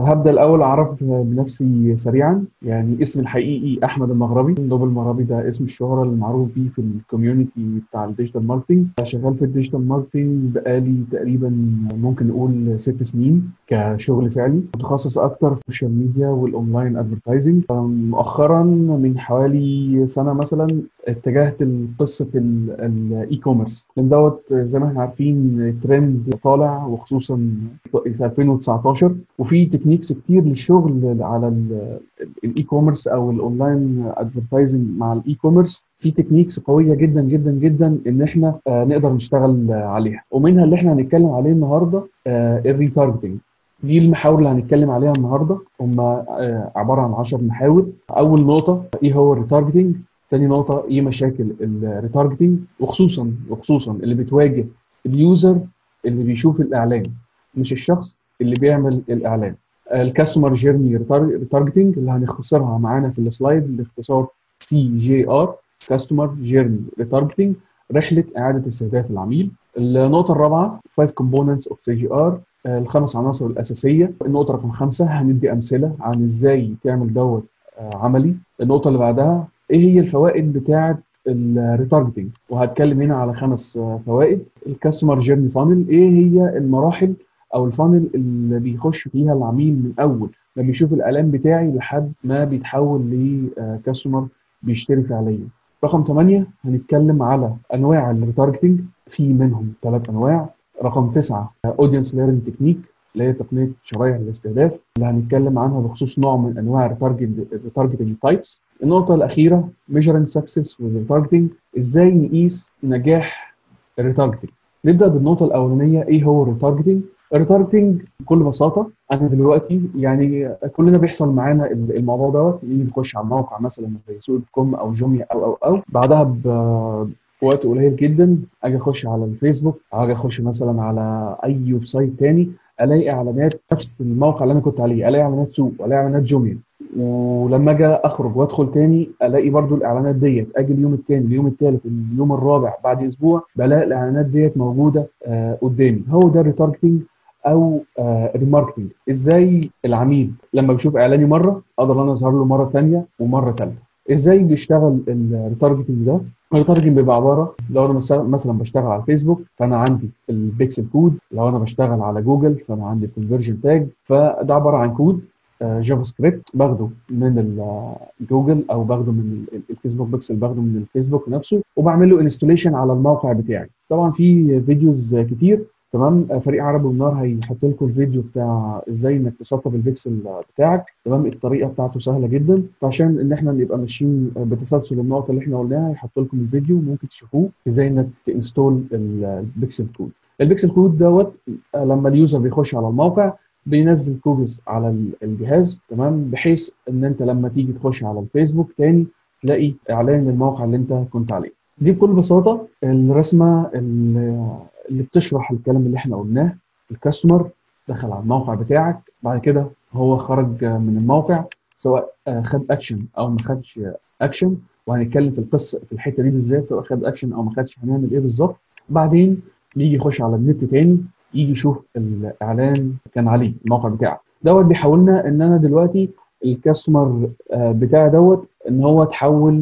هبدأ الأول أعرف بنفسي سريعا يعني اسمي الحقيقي أحمد المغربي نوبل المغربي ده اسم الشهرة المعروف بيه في الكوميونتي بتاع الديجيتال ماركتينج شغال في الديجيتال ماركتينج بقالي تقريبا ممكن نقول ست سنين كشغل فعلي متخصص أكتر في السوشيال ميديا والأونلاين أدفرتايزنج مؤخرا من حوالي سنة مثلا اتجهت لقصة الإي كوميرس لأن دوت زي ما احنا عارفين ترند طالع وخصوصا في 2019 وفي تكنيكس كتير للشغل على الاي كوميرس او الاونلاين ادفرتايزنج مع الاي كوميرس في تكنيكس قويه جدا جدا جدا ان احنا نقدر نشتغل عليها ومنها اللي احنا هنتكلم عليه النهارده الريتارجتنج دي المحاور اللي هنتكلم عليها النهارده هم عباره عن 10 محاور اول نقطه ايه هو الريتارجتنج تاني نقطه ايه مشاكل الريتارجتنج وخصوصا وخصوصا اللي بتواجه اليوزر اللي بيشوف الاعلان مش الشخص اللي بيعمل الاعلان الكاستمر جيرني ريتارجتنج اللي هنختصرها معانا في السلايد باختصار سي جي ار كاستمر جيرني ريتارجتنج رحله اعاده استهداف العميل النقطه الرابعه 5 components اوف سي جي ار الخمس عناصر الاساسيه النقطه رقم خمسه هندي امثله عن ازاي تعمل دوت عملي النقطه اللي بعدها ايه هي الفوائد بتاعه الريتارجتنج وهتكلم هنا على خمس فوائد الكاستمر جيرني فانل ايه هي المراحل او الفانل اللي بيخش فيها العميل من اول لما يشوف الاعلان بتاعي لحد ما بيتحول لكاستمر بيشتري فعليا رقم 8 هنتكلم على انواع الريتارجتنج في منهم ثلاث انواع رقم 9 اودينس ليرنينج تكنيك اللي هي تقنيه شرايح الاستهداف اللي هنتكلم عنها بخصوص نوع من انواع الريتارجتنج تايبس النقطه الاخيره ميجرنج سكسس والريتارجتنج ازاي نقيس نجاح الريتارجتنج نبدا بالنقطه الاولانيه ايه هو الريتارجتنج الريتارجتنج بكل بساطه انا دلوقتي يعني كلنا بيحصل معانا الموضوع دوت نيجي نخش على الموقع مثلا زي سوق دوت كوم او جوميا او او او بعدها بوقت قليل جدا اجي اخش على الفيسبوك او اجي اخش مثلا على اي ويب سايت تاني الاقي اعلانات نفس الموقع اللي انا كنت عليه الاقي اعلانات سوق والاقي اعلانات جوميا ولما اجي اخرج وادخل تاني الاقي برضو الاعلانات ديت اجي اليوم الثاني اليوم الثالث اليوم الرابع بعد اسبوع بلاقي الاعلانات ديت موجوده آه قدامي هو ده الريتارجتنج او آه ريماركتنج ازاي العميل لما بيشوف اعلاني مره اقدر انا اظهر له مره ثانيه ومره ثالثه ازاي بيشتغل الريتارجتنج ده الريتارجتنج بيبقى عباره لو انا مثلا بشتغل على الفيسبوك فانا عندي البيكسل كود لو انا بشتغل على جوجل فانا عندي الكونفرجن تاج فده عباره عن كود جافا سكريبت باخده من جوجل او باخده من الفيسبوك بيكسل باخده من الفيسبوك نفسه وبعمل له انستوليشن على الموقع بتاعي طبعا في فيديوز كتير تمام فريق عرب والنار هيحط لكم الفيديو بتاع ازاي انك تسطب البيكسل بتاعك تمام الطريقه بتاعته سهله جدا فعشان ان احنا نبقى ماشيين بتسلسل النقط اللي احنا قلناها هيحط لكم الفيديو ممكن تشوفوه ازاي انك تنستول البيكسل كود البيكسل كود دوت لما اليوزر بيخش على الموقع بينزل كوكيز على الجهاز تمام بحيث ان انت لما تيجي تخش على الفيسبوك تاني تلاقي اعلان الموقع اللي انت كنت عليه دي بكل بساطه الرسمه اللي بتشرح الكلام اللي احنا قلناه الكاستمر دخل على الموقع بتاعك بعد كده هو خرج من الموقع سواء خد اكشن او ما خدش اكشن وهنتكلم في القصه في الحته دي بالذات سواء خد اكشن او ما خدش هنعمل ايه بالظبط بعدين يجي يخش على النت تاني يجي يشوف الاعلان كان عليه الموقع بتاعك دوت بيحولنا ان انا دلوقتي الكاستمر بتاعي دوت ان هو اتحول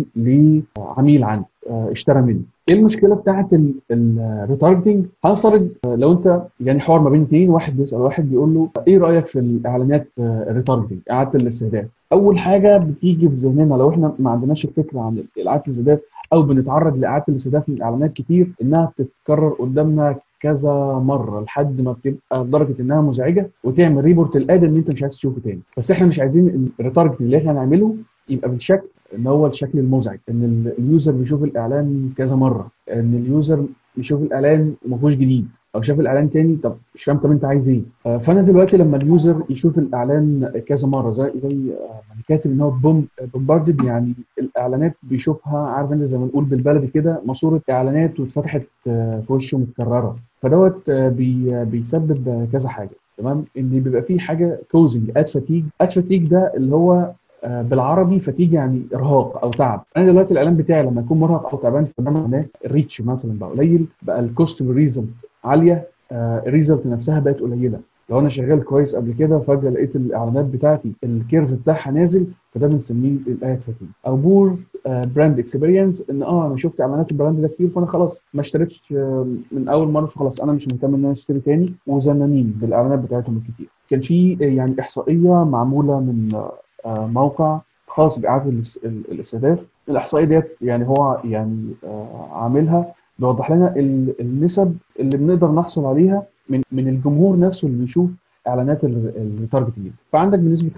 لعميل عندي اشترى مني ايه المشكله بتاعت الريتارجتنج هنفترض لو انت يعني حوار ما بين اثنين واحد بيسال واحد بيقول له ايه رايك في الاعلانات الريتارجتنج اعاده الاستهداف اول حاجه بتيجي في ذهننا لو احنا ما عندناش الفكره عن اعاده الاستهداف او بنتعرض لاعاده الاستهداف من الاعلانات كتير انها بتتكرر قدامنا كذا مره لحد ما بتبقى لدرجه انها مزعجه وتعمل ريبورت الاد ان انت مش عايز تشوفه تاني بس احنا مش عايزين الريتارجتنج اللي احنا نعمله يبقى بالشكل ان هو الشكل المزعج ان اليوزر بيشوف الاعلان كذا مره ان اليوزر يشوف الاعلان وما فيهوش جديد او شاف الاعلان تاني طب مش فاهم طب انت عايز ايه فانا دلوقتي لما اليوزر يشوف الاعلان كذا مره زي زي ما كاتب ان هو بوم بومباردد يعني الاعلانات بيشوفها عارف انت زي ما نقول بالبلدي كده ماسوره اعلانات واتفتحت في وشه متكرره فدوت بي بيسبب كذا حاجه تمام ان بيبقى فيه حاجه كوزنج اد فاتيج اد فاتيج ده اللي هو بالعربي فتيجي يعني ارهاق او تعب انا دلوقتي الاعلان بتاعي لما يكون مرهق او تعبان فده معناه الريتش مثلا بقى قليل بقى الكوست ريزلت عاليه الريزلت نفسها بقت قليله لو انا شغال كويس قبل كده فجاه لقيت الاعلانات بتاعتي الكيرف بتاعها نازل فده بنسميه الايات فاتين او بور براند اكسبيرينس ان اه انا شفت اعلانات البراند ده كتير فانا خلاص ما اشتريتش آه، من اول مره فخلاص انا مش مهتم ان انا اشتري تاني وزنانين بالاعلانات بتاعتهم الكتير كان في آه، يعني احصائيه معموله من آه، موقع خاص باعاده الاس- ال- الاستهداف الاحصائيه ديت يعني هو يعني آه، عاملها بيوضح لنا ال- النسب اللي بنقدر نحصل عليها من من الجمهور نفسه اللي بيشوف اعلانات الريتارجتنج فعندك بنسبه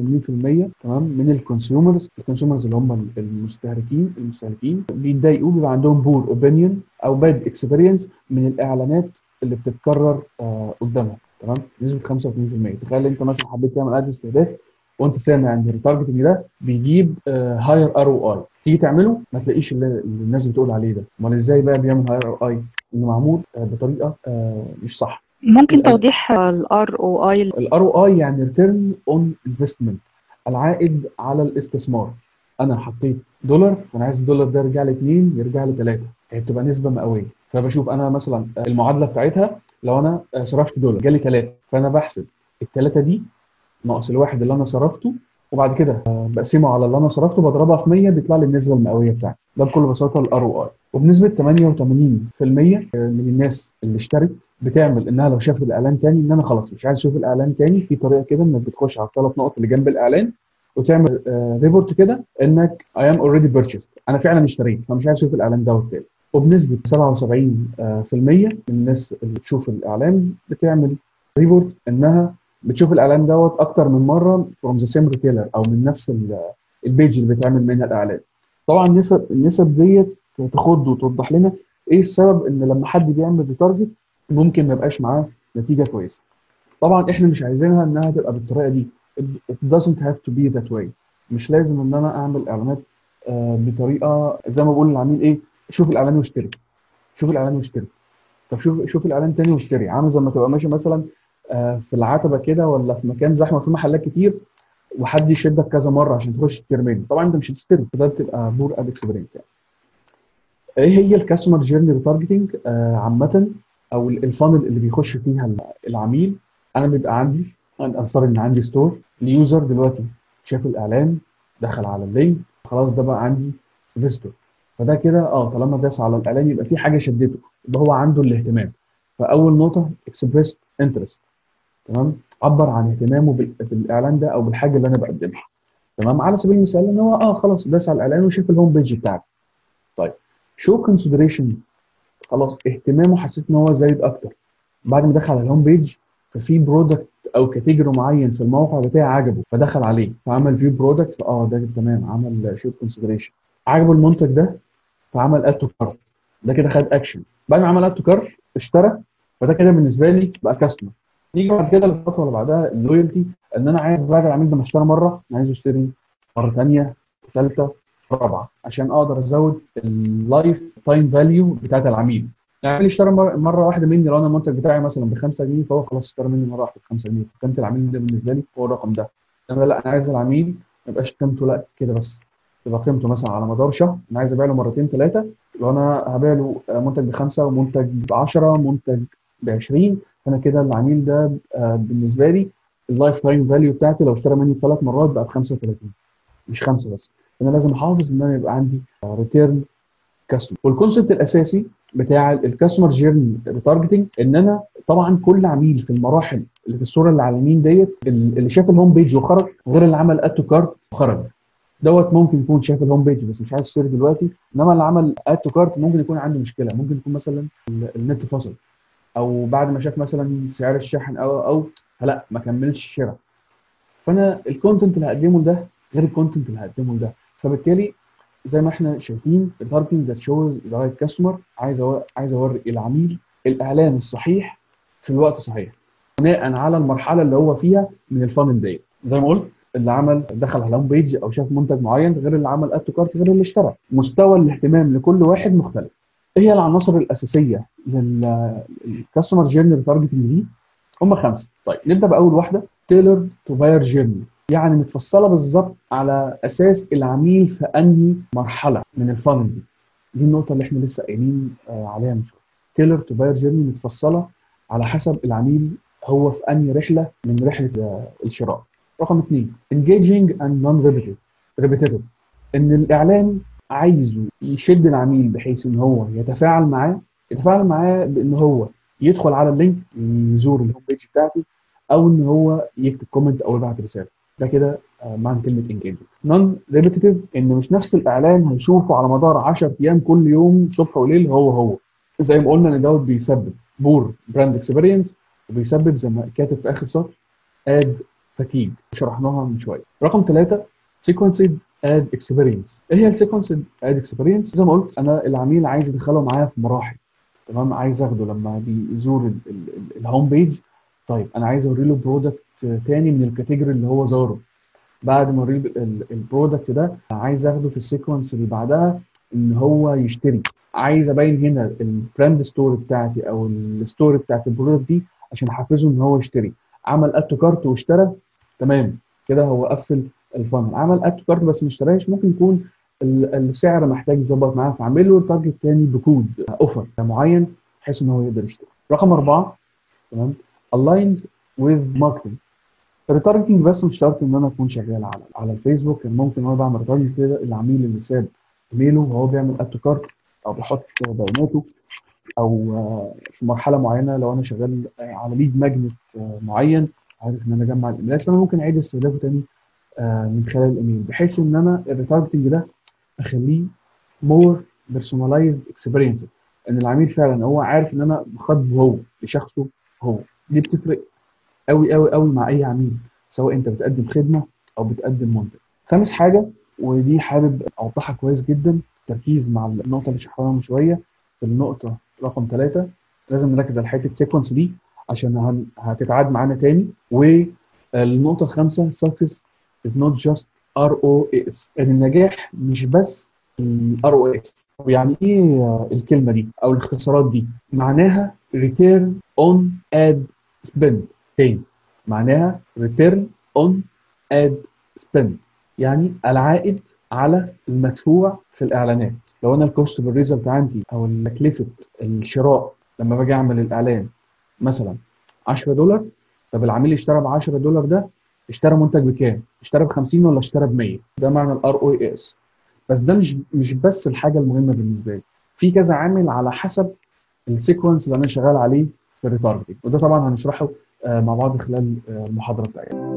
85% تمام من الكونسيومرز الكونسيومرز اللي هم المستهلكين المستهلكين بيتضايقوا بيبقى عندهم بور اوبينيون او باد اكسبيرينس من الاعلانات اللي بتتكرر آه قدامهم تمام بنسبه 85% تخيل انت مثلا حبيت تعمل اعلان استهداف وانت سامع ان الريتارجتنج ده بيجيب هاير ار او اي تيجي تعمله ما تلاقيش اللي اللي الناس بتقول عليه ده امال ازاي بقى بيعمل هاير ار اي انه معمول آه، بطريقه آه، مش صح ممكن الأ- توضيح ال ROI الار او اي يعني ريتيرن اون انفستمنت العائد على الاستثمار انا حطيت دولار فانا عايز الدولار ده يرجع لي 2 يرجع لي 3 هي بتبقى نسبه مئويه فبشوف انا مثلا المعادله بتاعتها لو انا صرفت دولار جالي 3 فانا بحسب الثلاثه دي ناقص الواحد اللي انا صرفته وبعد كده آه، بقسمه على اللي انا صرفته بضربها في 100 بيطلع لي النسبه المئويه بتاعتي ده بكل بساطه الار او اي وبنسبه 88% من الناس اللي اشترت بتعمل انها لو شافت الاعلان تاني ان انا خلاص مش عايز اشوف الاعلان تاني في طريقه كده انك بتخش على الثلاث نقط اللي جنب الاعلان وتعمل ريبورت كده انك اي ام اوريدي بيرتشيز انا فعلا اشتريت فمش عايز اشوف الاعلان دوت تاني وبنسبه 77% آه، في المية من الناس اللي بتشوف الاعلان بتعمل ريبورت انها بتشوف الاعلان دوت اكتر من مره فروم ذا سيم ريتيلر او من نفس ال- البيج اللي بيتعمل منها الاعلان طبعا النسب النسب ديت تخض وتوضح لنا ايه السبب ان لما حد بيعمل ريتارجت ممكن ما يبقاش معاه نتيجه كويسه طبعا احنا مش عايزينها انها تبقى بالطريقه دي it doesn't have to be that way مش لازم ان انا اعمل اعلانات آه، بطريقه زي ما بقول للعميل ايه شوف الاعلان واشتري شوف الاعلان واشتري طب شوف شوف الاعلان تاني واشتري عامل زي ما تبقى ماشي مثلا آه، في العتبه كده ولا في مكان زحمه في محلات كتير وحد يشدك كذا مره عشان تخش تشتري منه طبعا انت مش هتشتري فده بتبقى بور اد اكسبيرينس يعني ايه هي الكاستمر جيرني ريتارجتنج عامه او ال- الفانل اللي بيخش فيها ال- العميل انا بيبقى عندي انا افترض ان عندي ستور اليوزر دلوقتي شاف الاعلان دخل على اللينك خلاص ده بقى عندي فيستور فده كده اه طالما داس على الاعلان يبقى في حاجه شدته يبقى هو عنده الاهتمام فاول نقطه اكسبريس انترست تمام عبر عن اهتمامه بال- بالاعلان ده او بالحاجه اللي انا بقدمها تمام على سبيل المثال ان هو اه خلاص داس على الاعلان وشاف الهوم بيج بتاعتي طيب شو كونسيدريشن خلاص اهتمامه حسيت ان هو زايد اكتر بعد ما دخل على الهوم بيج ففي برودكت او كاتيجوري معين في الموقع بتاعي عجبه فدخل عليه فعمل فيو برودكت فاه ده تمام عمل شو كونسيدريشن عجبه المنتج ده فعمل اد تو كارت ده كده خد اكشن بعد ما عمل اد تو كارت اشترى فده كده بالنسبه لي بقى كاستمر نيجي بعد كده للخطوه اللي بعدها اللويالتي ان انا عايز بعد العميل ده ما اشترى مره انا عايزه يشتري مره ثانيه ثالثه رابعه عشان اقدر ازود اللايف تايم فاليو بتاعت العميل العميل اشترى مره مره واحده مني لو انا المنتج بتاعي مثلا ب 5 جنيه فهو خلاص اشترى مني مره واحده ب 5 جنيه فقيمه العميل ده بالنسبه لي هو الرقم ده انا لا انا عايز العميل ما يبقاش قيمته لا كده بس تبقى قيمته مثلا على مدار شهر انا عايز ابيع له مرتين ثلاثه لو انا هبيع له منتج بخمسه ومنتج ب 10 منتج ب 20 فانا كده العميل ده آه، بالنسبه لي اللايف تايم فاليو بتاعتي لو اشترى مني ثلاث مرات بقى ب 35 مش خمسه بس فانا لازم احافظ ان انا يبقى عندي ريتيرن كاستمر والكونسيبت الاساسي بتاع الكاستمر جيرني ريتارجتنج ان انا طبعا كل عميل في المراحل اللي في الصوره اللي على اليمين ديت اللي شاف الهوم بيج وخرج غير اللي عمل اد تو كارت وخرج دوت ممكن يكون شاف الهوم بيج بس مش عايز يشتري دلوقتي انما اللي عمل اد تو كارت ممكن يكون عنده مشكله ممكن يكون مثلا ال- النت فصل او بعد ما شاف مثلا سعر الشحن او او لا ما كملش شراء فانا الكونتنت اللي هقدمه ده غير الكونتنت اللي هقدمه ده فبالتالي زي ما احنا شايفين التارجتنج ذات شوز ذا رايت كاستمر عايز أو... عايز اوري العميل الاعلان الصحيح في الوقت الصحيح بناء على المرحله اللي هو فيها من الفانل ديت زي ما قلت اللي عمل دخل على الهوم بيج او شاف منتج معين غير اللي عمل اد تو كارت غير اللي اشترى مستوى الاهتمام لكل واحد مختلف ايه هي العناصر الاساسيه للكاستمر جيرني تارجتنج دي هم خمسه طيب نبدا باول واحده تيلر تو باير جيرني يعني متفصله بالظبط على اساس العميل في انهي مرحله من الفانل دي دي النقطه اللي احنا لسه قايلين آه، عليها من شويه تيلر تو باير جيرني متفصله على حسب العميل هو في انهي رحله من رحله آه، الشراء رقم اثنين engaging and non-repetitive repetitive ان الاعلان عايزه يشد العميل بحيث ان هو يتفاعل معاه يتفاعل معاه بان هو يدخل على اللينك يزور الهوم بيج بتاعتي او ان هو يكتب كومنت او يبعت رساله ده كده آه، معنى كلمه engaging نون ريبيتيتيف ان مش نفس الاعلان هنشوفه على مدار 10 ايام كل يوم صبح وليل هو هو زي ما قلنا ان دوت بيسبب بور براند اكسبيرينس وبيسبب زي ما كاتب في اخر سطر اد فتيج شرحناها من شويه رقم ثلاثه سيكونسد اد اكسبيرينس ايه هي السيكونسد اد اكسبيرينس زي ما قلت انا العميل عايز ادخله معايا في مراحل تمام عايز اخده لما بيزور الهوم بيج طيب انا عايز اوري له برودكت تاني من الكاتيجوري اللي هو زاره بعد ما اوري البرودكت ده عايز اخده في السيكونس اللي بعدها ان هو يشتري عايز ابين هنا البراند ستوري بتاعتي او الستوري بتاعت البرودكت دي عشان احفزه ان هو يشتري عمل اد تو كارت واشترى تمام كده هو قفل الفانل عمل اد تو كارت بس ما اشتراش ممكن يكون ال- السعر محتاج يظبط معاه فاعمل له تارجت تاني بكود اوفر معين بحيث ان هو يقدر يشتري رقم اربعه تمام aligned with marketing الريتارجتنج بس مش شرط ان انا اكون شغال على على الفيسبوك يعني ممكن وانا بعمل ريتارجتنج كده العميل اللي ساب ايميله وهو بيعمل اد تو كارت او بيحط بياناته او آه، في مرحله معينه لو انا شغال على ليد ماجنت آه، معين عارف ان انا اجمع الايميلات فانا ممكن اعيد استهدافه تاني آه، من خلال الايميل بحيث ان انا الريتارجتنج ده اخليه مور بيرسوناليزد اكسبيرينس ان العميل فعلا هو عارف ان انا بخاطبه هو لشخصه هو دي بتفرق قوي قوي قوي مع اي عميل سواء انت بتقدم خدمه او بتقدم منتج خامس حاجه ودي حابب اوضحها كويس جدا التركيز مع النقطه اللي شرحناها من شويه في النقطه رقم ثلاثة لازم نركز على حته سيكونس دي عشان هن- هتتعاد معانا تاني والنقطه الخامسه success is not just ROAS ان النجاح مش بس ال ROAS طب يعني ايه الكلمه دي او الاختصارات دي معناها return on ad spend تاني معناها return on ad spend يعني العائد على المدفوع في الاعلانات لو انا الكوست بالريزلت عندي او تكلفه الشراء لما باجي اعمل الاعلان مثلا 10 دولار طب العميل اشترى ب 10 دولار ده اشترى منتج بكام؟ اشترى ب 50 ولا اشترى ب 100 ده معنى الار او اس بس ده مش مش بس الحاجه المهمه بالنسبه لي في كذا عامل على حسب السيكونس اللي انا شغال عليه في الريتارجتنج وده طبعا هنشرحه آه، مع بعض خلال آه، المحاضره بتاعتنا